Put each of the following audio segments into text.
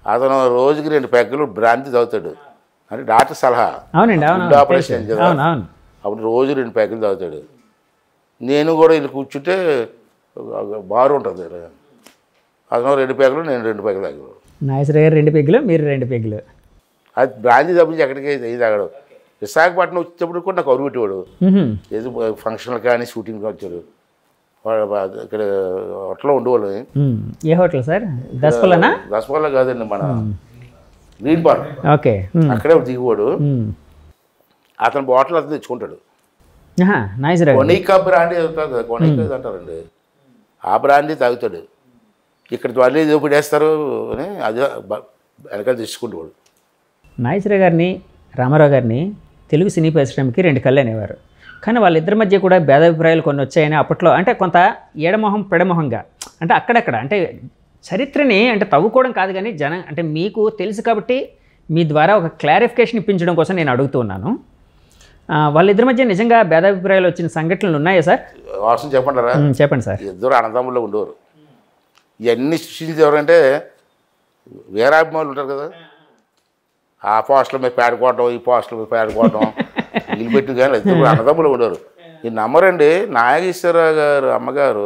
అతను రోజుకి రెండు పెగ్గలు బ్రాంతి తాగుతాడు అంటే డాక్టర్ సలహా అవునండి అవును గుండె అవును ఆపరేషన్ తెలుసు. కదా. అవును అవును అప్పుడు రోజు రెండు ప్యాకెట్లు తాగుతాడు నేను కూడా ಇಲ್ಲಿ కూర్చుంటే బారు ఉంటుంది అతను రెండు ప్యాకెలు నేను రెండు ప్యాకెలు తాగాను నాగేశ్వర గారు రెండు పెగ్గులు మీరు రెండు పెగ్గులు అది బ్రాంతి తప్పించి ఎక్కడికి ఇది తాగడు విశాఖపట్నం వచ్చేటప్పుడు కూడా నాకు అరువు పెట్టేవాడు మ్హూ. ఏదో ఫంక్షన్లు కానీ షూటింగ్కి వచ్చాడు వాడు బా- ఇక్కడ హోటల్లో ఉండేవాళ్ళు మ్. ఏ హోటల్ సార్ దసపల్లనా దసపల్ల కాదండి మన గ్రీన్ పార్క్ ఓకే మ్. అక్కడే దిగువాడు మ్. అతను బాటిల్ అతను తెచ్చుకుంటాడు ఆహా, నాగేశ్వర గారు కొనీకా బ్రాండీ అవుతుంది కదా కొనీకా ఇది అంటారండి ఆ బ్రాండీ తాగుతాడు ఇక్కడ మళ్ళీ దోపిడేస్తారు అని అది బ- వెనకాల తీసుకుంటాడు నాగేశ్వర గారిని రామారావు గారిని తెలుగు సినీ పరిశ్రమకి రెండు కళ్ళు అనేవారు కానీ వాళ్ళిద్దరి మధ్య కూడా భేదాభిప్రాయాలు కొన్ని వచ్చాయని అప్పట్లో అంటే కొంత ఎడమొహం పెడమొహంగా అంటే అక్కడక్కడ అంటే చరిత్రని అంటే తవ్వుకోవడం కాదు కానీ జన అంటే మీకు తెలుసు కాబట్టి మీ ద్వారా ఒక క్లారిఫికేషన్ ఇప్పించడం కోసం నేను అడుగుతూ ఉన్నాను ఆ, వాళ్ళిద్దరి మధ్య నిజంగా భేదాభిప్రాయాలు వచ్చిన సంఘటనలు ఉన్నాయా సార్ వాసన చెప్పంటారా మ్, చెప్పండి సార్ ఇద్దరు అన్నదమ్ముల్లో ఉండేవారు ఇవన్నీ సృష్టించి ఎవరంటే వీరాభిమానులు ఉంటారు కదా ఆ పోస్టుల మీద పేడుకోవటం ఈ పోస్టుల మీద పేడుకోవటం వీళ్ళు పెట్టి కానీ ఇద్దరు అన్నదమ్ములు ఉండేవారు ఈ నమ్మరండి నాగేశ్వరరావు గారు అమ్మగారు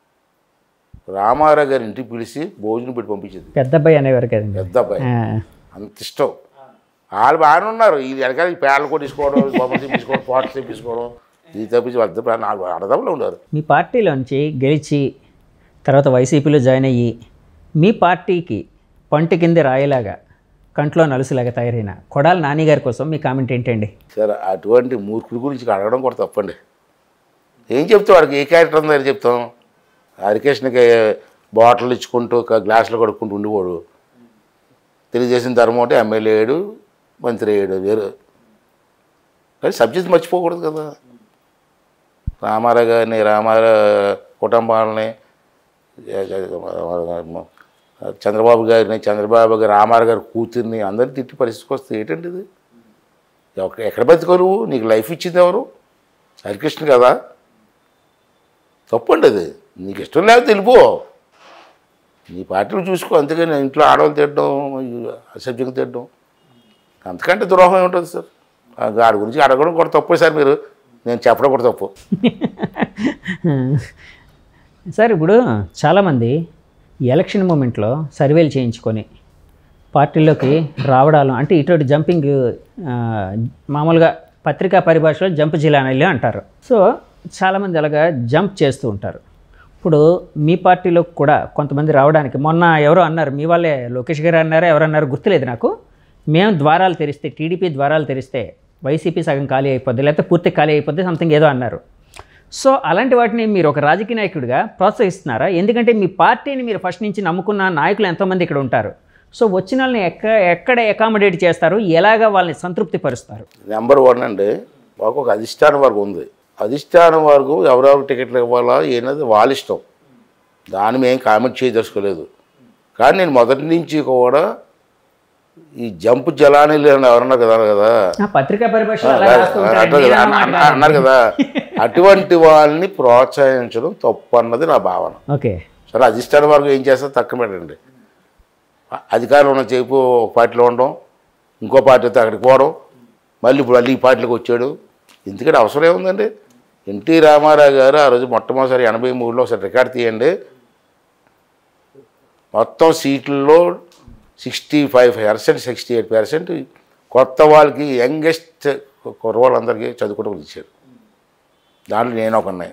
రామారావు గారి ఇంటికి పిలిచి భోజనం పెట్టి పంపించింది పెద్ద అబ్బాయి అనేవారు కదండి పెద్ద అబ్బాయి ఆ, అంత ఇష్టం వాళ్ళు బాగానే ఉన్నారు ఈ వెనకాల ఈ పేడలు కొట్టించుకోవడం బొమ్మలు తెప్పించుకోవడం పోటలు తెప్పించుకోవడం ఇది తప్పించి వాళ్ళ నాలుగు అన్నదమ్ములు ఉన్నారు మీ పార్టీలోంచి గెలిచి తర్వాత వైసీపీలో జాయిన్ అయ్యి మీ పార్టీకి పంట కింద రాయేలాగా కంట్లో నలుసులాగా తయారైన కొడాల నాని గారి కోసం మీ కామెంట్ ఏంటండి సరే అటువంటి మూర్ఖుడి గురించి అడగడం కూడా తప్పండి ఏం చెప్తాం వాడికి ఏ క్యారెక్టర్ ఉందని చెప్తాం హరికృష్ణకి బాటిల్ ఇచ్చుకుంటూ క- గ్లాసులు కడుక్కుంటూ ఉండేవాడు తెలియజేసిన ధర్మం అంటే ఎమ్మెల్యే ఏడు మంత్రి ఏడు వేరు కానీ సబ్జెక్ట్ మర్చిపోకూడదు కదా రామారావు గారిని రామారావు కుటుంబాలని చంద్రబాబు గారిని చంద్రబాబు గారి రామారావు గారి కూతుర్ని అందరిని తిట్టి పరిస్థితికి వస్తే ఏంటండి ఇది ఎక్క- ఎక్కడ బతికో నువ్వు నీకు లైఫ్ ఇచ్చింది ఎవరు హరికృష్ణ కదా తప్పండి అది నీకు ఇష్టం లేకపోతే వెళ్ళిపో నీ పార్టీలు చూసుకో అంతేగాని ఇంట్లో ఆడవాళ్ళు తిట్టడం అసభ్యంగా తిట్టడం అంతకంటే ద్రోహం ఉంటుంది సార్ ఆ గాడి గురించి అడగడం కూడా తప్పే సార్ మీరు నేను చెప్పడం కూడా తప్పు సార్ ఇప్పుడు చాలామంది ఈ ఎలక్షన్ మూమెంట్లో సర్వేలు చేయించుకొని పార్టీలోకి రావడాలు అంటే ఇటువంటి జంపింగ్ ఆ, మామూలుగా పత్రికా పరిభాషలో జంప్ జిలానీలు అంటారు సో చాలామంది అలాగా జంప్ చేస్తూ ఉంటారు ఇప్పుడు మీ పార్టీలో కూడా కొంతమంది రావడానికి మొన్న ఎవరో అన్నారు మీ వాళ్ళే లోకేష్ గారు అన్నారా ఎవరన్నారు గుర్తులేదు నాకు మేము ద్వారాలు తెరిస్తే టీడీపీ ద్వారాలు తెరిస్తే వైసీపీ సగం ఖాళీ అయిపోద్ది లేకపోతే పూర్తి ఖాళీ అయిపోద్ది సంథింగ్ ఏదో అన్నారు సో అలాంటి వాటిని మీరు ఒక రాజకీయ నాయకుడిగా ప్రోత్సహిస్తున్నారా ఎందుకంటే మీ పార్టీని మీరు ఫస్ట్ నుంచి నమ్ముకున్న నాయకులు ఎంతోమంది ఇక్కడ ఉంటారు సో వచ్చిన వాళ్ళని ఎక్క ఎక్కడ అకామిడేట్ చేస్తారు ఎలాగా వాళ్ళని సంతృప్తి పరుస్తారు నెంబర్ వన్ అండి మాకు ఒక అధిష్టానం వర్గం ఉంది అధిష్టానం వర్గం ఎవరెవరు టికెట్లు ఇవ్వాలా ఏనది వాళ్ళ ఇష్టం దాన్ని మేము కామెంట్ చేయదలుచుకోలేదు కానీ నేను మొదటి నుంచి కూడా ఈ జంప్ జలానీలు అని ఎవరన్నారు కదా కదా ఆ పత్రికా పరిభాషలో అలా రాస్తూ ఉంటారండి. అట్లా నేను అన్న- అన్నమాట అన్న- అన్నారు కదా అటువంటి వాళ్ళని ప్రోత్సహించడం తప్పు అన్నది నా భావన ఓకే సరే అధిష్టాన వర్గం ఏం చేస్తారు తక్కువ పెట్టండి అ- అధికారంలో ఉన్న చేపు ఒక పార్టీలో ఉండడం ఇంకో పార్టీతో అక్కడికి పోవడం మళ్ళీ ఇప్పుడు మళ్ళీ ఈ పార్టీలోకి వచ్చాడు ఎందుకంటే అవసరం ఏముందండి ఎన్టీ రామారావు గారు ఆ రోజు మొట్టమొదటిసారి ఎనభై మూడులో ఒకసారి రికార్డ్ తీయండి మొత్తం సీట్లలో sixty five percent sixty eight percent కొత్త వాళ్ళకి యంగెస్ట్ కుర్రవాళ్ళందరికీ చదువుకోవడం ఇచ్చారు దాంట్లో నేను ఒక ఉన్నాయి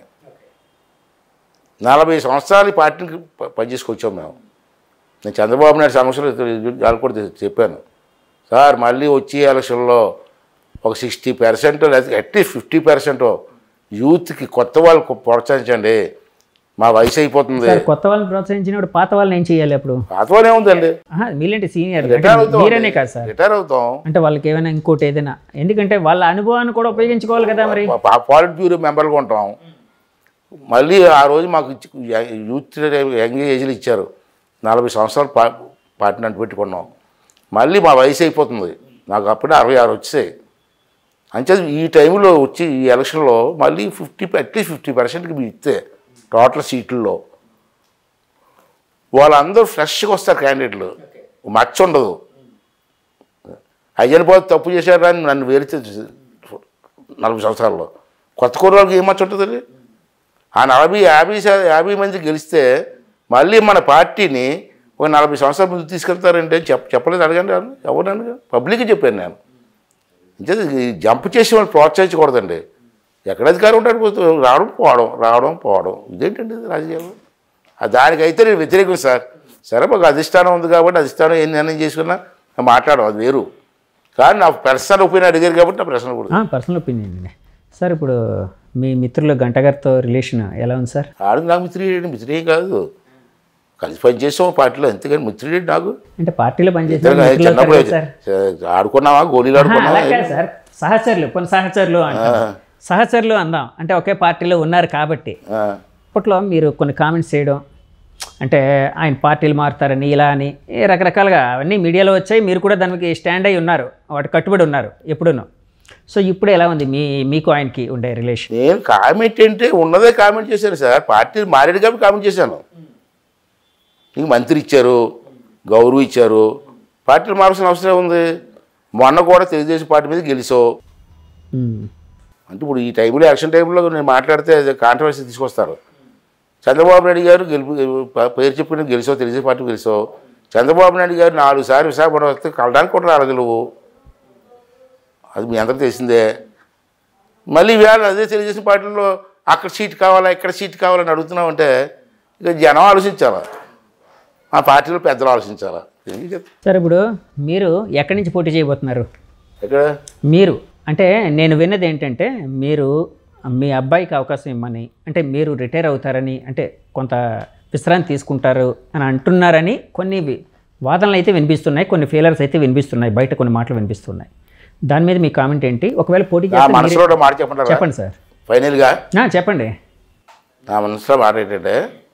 నలభై సంవత్సరాలు ఈ పార్టీకి ప- పనిచేసుకొచ్చాం మేము నేను చంద్రబాబు నాయుడు సమస్యలు వాళ్ళు కూడా తె- చెప్పాను సార్ మళ్ళీ వచ్చే ఎలక్షన్లో ఒక సిక్స్టీ పర్సెంట్ లేదా అట్లీస్ట్ ఫిఫ్టీ పర్సెంట్ యూత్కి కొత్త వాళ్ళకు ప్రోత్సహించండి మా వయసు అయిపోతుంది సార్ కొత్త వాళ్ళని ప్రోత్సహించినప్పుడు పాత వాళ్ళని ఏం చేయాలి అప్పుడు పాతవానే ఉందండి ఆహా, మీలాంటి సీనియర్ రిటైర్ అవుతాం మీరనే కాదు సార్ రిటైర్ అవుతాం అంటే వాళ్ళకి ఏమైనా ఇంకోటి ఏదైనా ఎందుకంటే వాళ్ళ అనుభవాన్ని కూడా ఉపయోగించుకోవాలి కదా మరి పా- పాలిట్ బ్యూరో మెంబర్గా ఉంటాం మళ్ళీ ఆ రోజు మాకు ఇచ్చి- యూత్ యంగ్ ఏజ్లు ఇచ్చారు నలభై సంవత్సరాలు పా పార్టీని అంటు పెట్టుకున్నాం మళ్ళీ మా వయసు అయిపోతుంది నాకు అప్పుడే అరవై ఆరు వచ్చాయి అంతే ఈ టైంలో వచ్చి ఈ ఎలక్షన్లో మళ్ళీ ఫిఫ్టీ అట్లీస్ట్ ఫిఫ్టీ పర్సెంట్కి మీరు ఇస్తే టోటల్ సీట్లలో వాళ్ళందరూ ఫ్రెష్గా వస్తారు క్యాండిడేట్లు మచ్చ ఉండదు అయ్యని పోతే తప్పు చేశారు అని నన్ను వేరితే నలభై సంవత్సరాల్లో కొత్త కుర్రాళ్ళకి ఏం మచ్చ ఉంటుందండి ఆ నలభై యాభై శా యాభై మంది గెలిస్తే మళ్ళీ మన పార్టీని ఒక నలభై సంవత్సరాల ముందు తీసుకెళ్తారంటే చెప్ చెప్పలేదు అడగండి ఎవరు ఎవరు అడగ పబ్లిక్కి చెప్పాను నేను అంటే ఈ జంప్ చేసే వాళ్ళు ప్రోత్సహించకూడదండి ఎక్కడ అధికారం ఉంటాడు పోతే రావడం పోవడం రావడం పోవడం ఇదేంటండి ఇది రాజకీయాలు ఆ దానికైతే నేను వ్యతిరేకం సార్ సరే మాకు అధిష్టానం ఉంది కాబట్టి అధిష్టానం ఏం నిర్ణయం చేసుకున్నా నేను మాట్లాడడం అది వేరు కానీ నా పర్సనల్ ఒపీనియన్ అడిగారు కాబట్టి నా ప్రశ్న కూడా పర్సనల్ ఒపీనియన్ అండి సార్ ఇప్పుడు మీ మిత్రులు గంట గారితో రిలేషన్ ఎలా ఉంది సార్ ఆడు నాకు మిత్రుడు మిత్రుడే కాదు కలిసి పనిచేసాం పార్టీలో అంతేగాని మిత్రుడే నాకు అంటే పార్టీలో పనిచేసిన ఇద్దరు మిత్రులు చిన్నప్పుడు అవుతారు కదా సార్ ఆడుకున్నావా గోళీలు ఆహా, ఆడుకున్నావా అలా కాదు సార్ సహచరులు కొన్ని సహచరులు అంటాం సహచరులు అందాం అంటే ఒకే పార్టీలో ఉన్నారు కాబట్టి ఆ, అప్పట్లో మీరు కొన్ని కామెంట్స్ చేయడం అంటే ఆయన పార్టీలు మారుతారని ఇలా అని ఏ రకరకాలుగా అవన్నీ మీడియాలో వచ్చాయి మీరు కూడా దానికి స్టాండ్ అయి ఉన్నారు వాటి కట్టుబడి ఉన్నారు ఎప్పుడూను సో ఇప్పుడు ఎలా ఉంది మీ మీకు ఆయనకి ఉండే రిలేషన్ నేను కామెంట్ అంటే ఉన్నదే కామెంట్ చేశాను సార్ పార్టీ మారేడు కాబట్టి కామెంట్ చేశాను నీకు మంత్రి ఇచ్చారు గౌరవం ఇచ్చారు పార్టీలు మారాల్సిన అవసరం ఉంది మొన్న కూడా తెలుగుదేశం పార్టీ మీద గెలిచావు అంటే ఇప్పుడు ఈ టైంలో ఎలక్షన్ టైంలో నేను మాట్లాడితే కాంట్రవర్సీ తీసుకొస్తారు చంద్రబాబు నాయుడు గారు గెలుపు ప- పేరు చెప్పుకుని గెలిచావు తెలుగుదేశం పార్టీ గెలిచావు చంద్రబాబు నాయుడు గారు నాలుగు సార్లు విశాఖపట్నం వస్తే కలడానికి కూడా రాలేదు నువ్వు అది మీ అందరికీ తెలిసిందే మళ్ళీ వేళ అదే తెలుగుదేశం పార్టీలో అక్కడ సీట్ కావాలా ఇక్కడ సీట్ కావాలని అడుగుతున్నామంటే ఇక జనం ఆలోచించాలా మా పార్టీలో పెద్దలు ఆలోచించాలా ఏం చెప్తా సార్ ఇప్పుడు మీరు ఎక్కడి నుంచి పోటీ చేయబోతున్నారు ఎక్కడ మీరు అంటే నేను విన్నది ఏంటంటే మీరు మీ అబ్బాయికి అవకాశం ఇమ్మని అంటే మీరు రిటైర్ అవుతారని అంటే కొంత విశ్రాంతి తీసుకుంటారు అని అంటున్నారని కొన్ని వి- వాదనలు అయితే వినిపిస్తున్నాయి కొన్ని ఫెయిలర్స్ అయితే వినిపిస్తున్నాయి బయట కొన్ని మాటలు వినిపిస్తున్నాయి దాని మీద మీ కామెంట్ ఏంటి ఒకవేళ పోటీ నా చేస్తే మీరే- మనసులో ఒక మాట చెప్పంటారా చెప్పండి సార్ ఫైనల్గా ఆ, చెప్పండి నా మనసులో మాట ఏంటంటే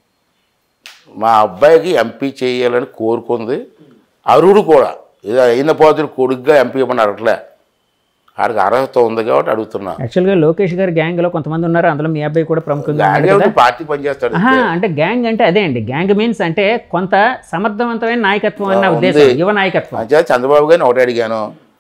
మా అబ్బాయికి ఎంపీ చేయాలని కోరుకుంది అరుడు కూడా ఇది అయిన పోతుడు కొడుకుగా ఎంపీ ఇవ్వమని అడగట్లే ఆడికి అర్హత ఉంది కాబట్టి అడుగుతున్నా యాక్చువల్గా లోకేష్ గారి గ్యాంగ్లో కొంతమంది ఉన్నారు అందులో మీ అబ్బాయి కూడా ప్రముఖంగా ఉన్నాడు ఆయన కదా పార్టీ పనిచేస్తాడు ఆహా, అంటే గ్యాంగ్ అంటే అదే అండి గ్యాంగ్ మీన్స్ అంటే కొంత సమర్థవంతమైన నాయకత్వం అన్న ఉద్దేశం యువ నాయకత్వం మంచిగా చంద్రబాబు గారిని ఒకటి అడిగాను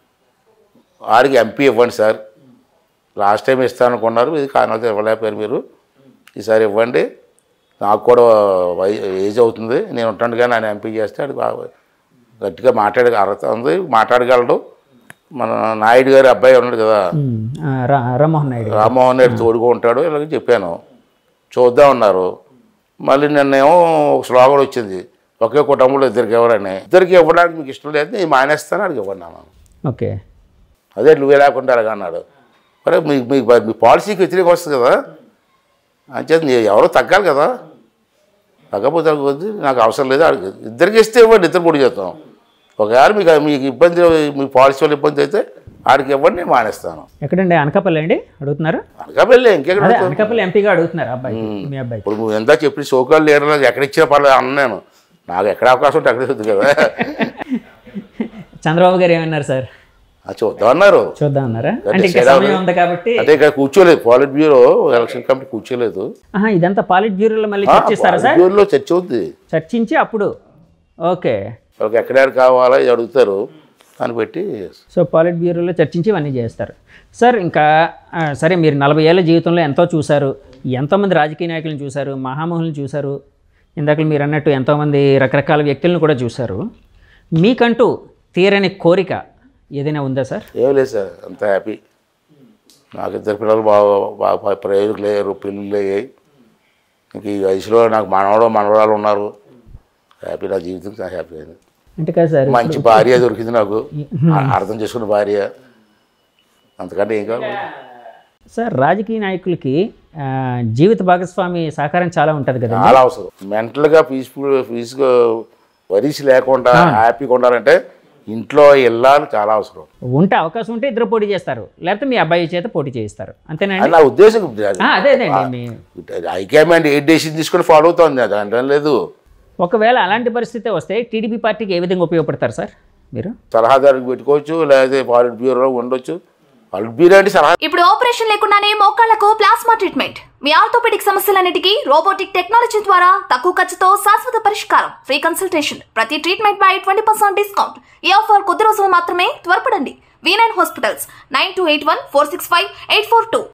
వారికి ఎంపీ ఇవ్వండి సార్ లాస్ట్ టైం ఇస్తాను అనుకున్నారు ఇది కారణాలతో ఇవ్వలేకపోయారు మీరు ఈసారి ఇవ్వండి నాకు కూడా వై- ఏజ్ అవుతుంది నేను ఉంటాను కానీ ఆయన ఎంపీ చేస్తే అది బాగా గట్టిగా మాట్లాడే అర్హత ఉంది మాట్లాడగలడు మన నాయుడు గారి అబ్బాయి ఉన్నాడు కదా ఉమ్, ఆ, రా రామ్మోహన్ నాయుడు గారు. రామ్మోహన్ రెడ్డి తోడుగా ఉంటాడు ఇలాగ చెప్పాను చూద్దాం అన్నారు మళ్ళీ నిన్నేమో ఒక స్లోగన్ వచ్చింది ఒకే కుటుంబంలో ఇద్దరికి ఎవరని ఇద్దరికి ఇవ్వడానికి మీకు ఇష్టం లేదు నేను మానేస్తాను అడిగి ఇవ్వను అన్నాను ఓకే అదే నువ్వే లేకుండా అలాగ అన్నాడు మరి మీ మీ మీ పాలసీకి వ్యతిరేకం వస్తుంది కదా అంచేత నీ ఎవరో తగ్గాలి కదా తగ్గపోతే తగ్గపోతే నాకు అవసరం లేదు అడిగి ఇద్దరికి ఇస్తే ఇవ్వండి ఇద్దరు పొడి చేస్తాం ఒకవేళ మీకు మీకు ఇబ్బంది మీ పాలసీ వల్ల ఇబ్బంది అయితే ఆడికి ఇవ్వండి నేను మానేస్తాను ఎక్కడండి అనకాపల్లి అండి అడుగుతున్నారు అనకాపల్లి ఇంకెక్కడ అదే అనకాపల్లి ఎంపీగా అడుగుతున్నారు అబ్బాయి మీ అబ్బాయి ఇప్పుడు నువ్వు ఎంత చెప్పి సోకాల్ లీడర్లకు ఎక్కడ ఇచ్చినా పర్లేదు అన్న నేను నాకు ఎక్కడ అవకాశం ఉంటే అక్కడ ఉంది కదా చంద్రబాబు గారు ఏమన్నారు సార్ అది చూద్దాం అన్నారు చూద్దాం అన్నారా అంటే ఇంకా సమయం ఉంది కాబట్టి అంటే ఇక్కడ కూర్చోలేదు పాలిట్ బ్యూరో ఎలక్షన్ కమిటీ కూర్చోలేదు ఆహా, ఇదంతా పాలిట్ బ్యూరోలో మళ్ళీ చర్చిస్తారా సార్ బ్యూరోలో చర్చ అవుద్ది చర్చించి అప్పుడు ఓకే వాళ్ళకి ఎక్కడ కావాలా ఇది అడుగుతారు దాన్ని పెట్టి సో పాలిట్ బ్యూరోలో చర్చించి ఇవన్నీ చేస్తారు సార్ ఇంకా ఆ, సరే మీరు నలభై ఏళ్ళ జీవితంలో ఎంతో చూశారు ఎంతోమంది రాజకీయ నాయకులను చూశారు మహామహులను చూశారు ఇందాక మీరు అన్నట్టు ఎంతోమంది రకరకాల వ్యక్తులను కూడా చూశారు మీకంటూ తీరని కోరిక ఏదైనా ఉందా సార్ ఏం లేదు సార్ అంత హ్యాపీ నాకు ఇద్దరు పిల్లలు బాగా బాగా ప్రయోజకులు లేరు పిల్లలు అయ్యాయి ఇంక ఈ వయసులో నాకు మనవడు మనవరాలు ఉన్నారు హ్యాపీ నా జీవితం చాలా హ్యాపీ అయింది అంటే కాదు సార్ మంచి భార్య దొరికింది నాకు అ- అర్థం చేసుకున్న భార్య అంతకంటే ఏం కావాలి సార్ రాజకీయ నాయకులకి ఆ, జీవిత భాగస్వామి సహకారం చాలా ఉంటుంది కదా చాలా అవసరం మెంటల్గా పీస్ఫుల్ పీస్గా వరీస్ లేకుండా హ్యాపీగా ఉండాలంటే ఇంట్లో వెళ్ళాలి చాలా అవసరం ఉంటే అవకాశం ఉంటే ఇద్దరు పోటీ చేస్తారు లేకపోతే మీ అబ్బాయి చేత పోటీ చేయిస్తారు అంతేనండి అని నా ఉద్దేశం ఆ, అదే అదే అండి మీ హైకమాండ్ ఏ డెసిషన్ తీసుకొని ఫాలో అవుతుంది అది అంటే లేదు ఒకవేళ అలాంటి పరిస్థితి వస్తే టీడీపీ పార్టీకి ఏ విధంగా ఉపయోగపడతారు సార్ మీరు సలహాదారుకి పెట్టుకోవచ్చు లేకపోతే పాలిట్ బ్యూరోలో ఉండొచ్చు వాళ్ళు మీరేంటి సలహా ఇప్పుడు ఆపరేషన్ లేకుండానే మోకాళ్లకు ప్లాస్మా ట్రీట్మెంట్ మీ ఆర్థోపెడిక్ సమస్యలన్నిటికీ రోబోటిక్ టెక్నాలజీ ద్వారా తక్కువ ఖర్చుతో శాశ్వత పరిష్కారం ఫ్రీ కన్సల్టేషన్ ప్రతి ట్రీట్మెంట్ పై ట్వంటీ పర్సెంట్ డిస్కౌంట్ ఈ ఆఫర్ కొద్ది రోజులు మాత్రమే త్వరపడండి V nine hospitals nine two eight one four six five eight four two